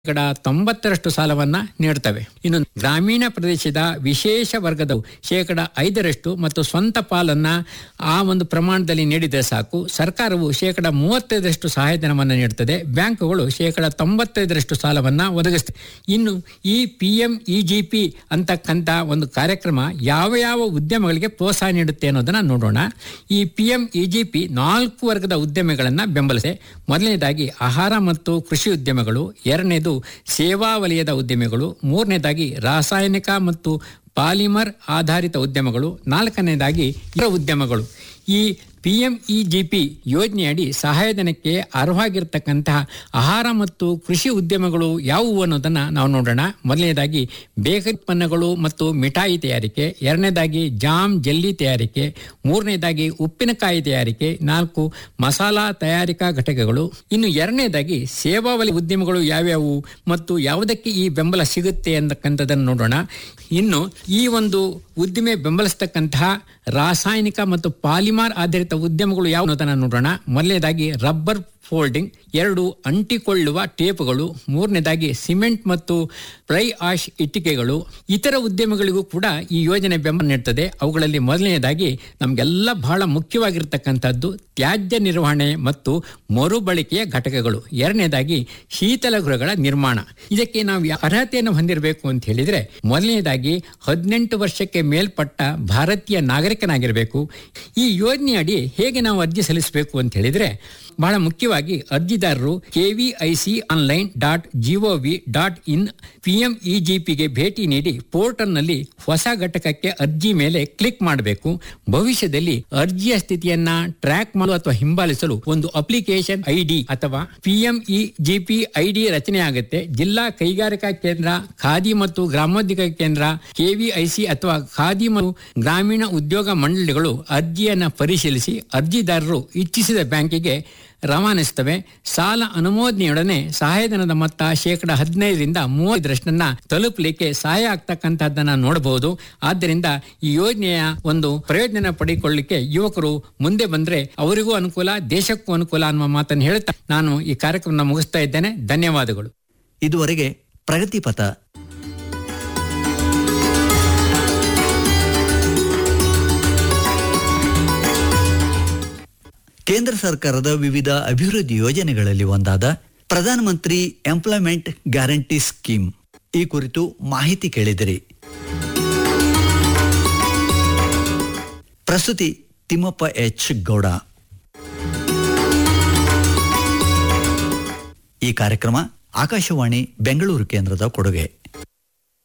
ಶೇಕಡ ತೊಂಬತ್ತರಷ್ಟು ಸಾಲವನ್ನ ನೀಡುತ್ತವೆ ಇನ್ನು ಗ್ರಾಮೀಣ ಪ್ರದೇಶದ ವಿಶೇಷ ವರ್ಗದ ಶೇಕಡ ಐದರಷ್ಟು ಮತ್ತು ಸ್ವಂತ ಪಾಲನ್ನ ಆ ಒಂದು ಪ್ರಮಾಣದಲ್ಲಿ ನೀಡಿದರೆ ಸಾಕು ಸರ್ಕಾರವು ಶೇಕಡ ಮೂವತ್ತೈದರಷ್ಟು ಸಹಾಯಧನವನ್ನು ನೀಡುತ್ತದೆ ಬ್ಯಾಂಕುಗಳು ಶೇಕಡ ತೊಂಬತ್ತೈದರಷ್ಟು ಸಾಲವನ್ನ ಒದಗಿಸ್ತವೆ ಇನ್ನು ಈ P M E G P ಅಂತಕ್ಕಂಥ ಒಂದು ಕಾರ್ಯಕ್ರಮ ಯಾವ ಯಾವ ಉದ್ಯಮಗಳಿಗೆ ಪ್ರೋತ್ಸಾಹ ನೀಡುತ್ತೆ ಅನ್ನೋದನ್ನ ನೋಡೋಣ ಈ P M E G P ನಾಲ್ಕು ವರ್ಗದ ಉದ್ಯಮಿಗಳನ್ನು ಬೆಂಬಲಿಸಿದೆ ಮೊದಲನೇದಾಗಿ ಆಹಾರ ಮತ್ತು ಕೃಷಿ ಉದ್ಯಮಗಳು ಎರಡನೇದು ಸೇವಾ ವಲಯದ ಉದ್ಯಮಿಗಳು ಮೂರನೇದಾಗಿ ರಾಸಾಯನಿಕ ಮತ್ತು ಪಾಲಿಮರ್ ಆಧಾರಿತ ಉದ್ಯಮಗಳು ನಾಲ್ಕನೇದಾಗಿ ಇತರ ಉದ್ಯಮಗಳು ಈ P M E G P ಯೋಜನೆಯಡಿ ಸಹಾಯಧನಕ್ಕೆ ಅರ್ಹವಾಗಿರ್ತಕ್ಕಂತಹ ಆಹಾರ ಮತ್ತು ಕೃಷಿ ಉದ್ಯಮಗಳು ಯಾವುವು ಅನ್ನೋದನ್ನು ನಾವು ನೋಡೋಣ ಮೊದಲನೇದಾಗಿ ಬೇಕರಿ ಉತ್ಪನ್ನಗಳು ಮತ್ತು ಮಿಠಾಯಿ ತಯಾರಿಕೆ ಎರಡನೇದಾಗಿ ಜಾಮ್ ಜೆಲ್ಲಿ ತಯಾರಿಕೆ ಮೂರನೇದಾಗಿ ಉಪ್ಪಿನಕಾಯಿ ತಯಾರಿಕೆ ನಾಲ್ಕು ಮಸಾಲಾ ತಯಾರಿಕಾ ಘಟಕಗಳು ಇನ್ನು ಎರಡನೇದಾಗಿ ಸೇವಾ ವಲಯ ಉದ್ಯಮಗಳು ಯಾವ್ಯಾವು ಮತ್ತು ಯಾವುದಕ್ಕೆ ಈ ಬೆಂಬಲ ಸಿಗುತ್ತೆ ಅಂತಕ್ಕಂಥದ್ದನ್ನು ನೋಡೋಣ ಇನ್ನು ಈ ಒಂದು ಉದ್ದಿಮೆ ಬೆಂಬಲಿಸ್ತಕ್ಕಂತಹ ರಾಸಾಯನಿಕ ಮತ್ತು ಪಾಲಿಮಾರ್ ಆಧಾರಿತ ಉದ್ಯಮಗಳು ಯಾವ ಅನ್ನೋದನ್ನ ನೋಡೋಣ ಮೊದಲನೇದಾಗಿ ರಬ್ಬರ್ ಫೋಲ್ಡಿಂಗ್ ಎರಡು ಅಂಟಿಕೊಳ್ಳುವ ಟೇಪುಗಳು ಮೂರನೇದಾಗಿ ಸಿಮೆಂಟ್ ಮತ್ತು ಫ್ರೈ ಆಶ್ ಇಟ್ಟಿಗೆಗಳು ಇತರ ಉದ್ಯಮಗಳಿಗೂ ಕೂಡ ಈ ಯೋಜನೆ ಬೆಂಬಲ ನೀಡುತ್ತದೆ ಅವುಗಳಲ್ಲಿ ಮೊದಲನೇದಾಗಿ ನಮಗೆಲ್ಲ ಬಹಳ ಮುಖ್ಯವಾಗಿರ್ತಕ್ಕಂಥದ್ದು ತ್ಯಾಜ್ಯ ನಿರ್ವಹಣೆ ಮತ್ತು ಮರುಬಳಕೆಯ ಘಟಕಗಳು ಎರಡನೇದಾಗಿ ಶೀತಲ ಗೃಹಗಳ ನಿರ್ಮಾಣ ಇದಕ್ಕೆ ನಾವು ಯಾ- ಅರ್ಹತೆಯನ್ನು ಹೊಂದಿರಬೇಕು ಅಂತ ಹೇಳಿದ್ರೆ ಮೊದಲನೇದಾಗಿ ಹದಿನೆಂಟು ವರ್ಷಕ್ಕೆ ಮೇಲ್ಪಟ್ಟ ಭಾರತೀಯ ನಾಗರಿಕನಾಗಿರಬೇಕು ಈ ಯೋಜನೆಯಡಿ ಹೇಗೆ ನಾವು ಅರ್ಜಿ ಸಲ್ಲಿಸಬೇಕು ಅಂತ ಹೇಳಿದ್ರೆ ಬಹಳ ಮುಖ್ಯವಾಗಿ ಅರ್ಜಿದಾರರು KVIC online dot gov dot in PM ಇಜಿಪಿಗೆ ಭೇಟಿ ನೀಡಿ ಪೋರ್ಟಲ್ನಲ್ಲಿ ಹೊಸ ಘಟಕಕ್ಕೆ ಅರ್ಜಿ ಮೇಲೆ ಕ್ಲಿಕ್ ಮಾಡಬೇಕು ಭವಿಷ್ಯದಲ್ಲಿ ಅರ್ಜಿಯ ಸ್ಥಿತಿಯನ್ನ ಟ್ರ್ಯಾಕ್ ಮಾಡಲು ಅಥವಾ ಹಿಂಬಾಲಿಸಲು ಒಂದು ಅಪ್ಲಿಕೇಶನ್ ಐಡಿ ಅಥವಾ ಪಿಎಂ ಇಜಿಪಿ ಐಡಿ ರಚನೆ ಆಗುತ್ತೆ ಜಿಲ್ಲಾ ಕೈಗಾರಿಕಾ ಕೇಂದ್ರ ಖಾದಿ ಮತ್ತು ಗ್ರಾಮೋದ್ಯೋಗ ಕೇಂದ್ರ ಕೆವಿಐಸಿ ಅಥವಾ ಖಾದಿ ಮತ್ತು ಗ್ರಾಮೀಣ ಉದ್ಯೋಗ ಮಂಡಳಿಗಳು ಅರ್ಜಿಯನ್ನ ಪರಿಶೀಲಿಸಿ ಅರ್ಜಿದಾರರು ಇಚ್ಛಿಸಿದ ಬ್ಯಾಂಕಿಗೆ ರವಾನಿಸುತ್ತವೆ ಸಾಲ ಅನುಮೋದನೆಯೊಡನೆ ಸಹಾಯಧನದ ಮೊತ್ತ ಶೇಕಡ ಹದಿನೈದರಿಂದ ಮೂವತ್ತರಷ್ಟನ್ನ ತಲುಪಲಿಕ್ಕೆ ಸಹಾಯ ಆಗ್ತಕ್ಕಂಥದ್ದನ್ನ ನೋಡಬಹುದು ಆದ್ದರಿಂದ ಈ ಯೋಜನೆಯ ಒಂದು ಪ್ರಯೋಜನ ಪಡೆದುಕೊಳ್ಳಲಿಕ್ಕೆ ಯುವಕರು ಮುಂದೆ ಬಂದ್ರೆ ಅವರಿಗೂ ಅನುಕೂಲ ದೇಶಕ್ಕೂ ಅನುಕೂಲ ಅನ್ನುವ ಮಾತನ್ನು ಹೇಳುತ್ತಾ ನಾನು ಈ ಕಾರ್ಯಕ್ರಮ ಮುಗಿಸ್ತಾ ಇದ್ದೇನೆ ಧನ್ಯವಾದಗಳು ಇದುವರೆಗೆ ಪ್ರಗತಿಪಥ ಕೇಂದ್ರ ಸರ್ಕಾರದ ವಿವಿಧ ಅಭಿವೃದ್ಧಿ ಯೋಜನೆಗಳಲ್ಲಿ ಒಂದಾದ ಪ್ರಧಾನಮಂತ್ರಿ ಎಂಪ್ಲಾಯ್ಮೆಂಟ್ ಗ್ಯಾರಂಟಿ ಸ್ಕೀಮ್ ಈ ಕುರಿತು ಮಾಹಿತಿ ಕೇಳಿದಿರಿ ಪ್ರಸ್ತುತಿ ತಿಮ್ಮಪ್ಪ ಎಚ್ ಗೌಡ ಈ ಕಾರ್ಯಕ್ರಮ ಆಕಾಶವಾಣಿ ಬೆಂಗಳೂರು ಕೇಂದ್ರದ ಕೊಡುಗೆ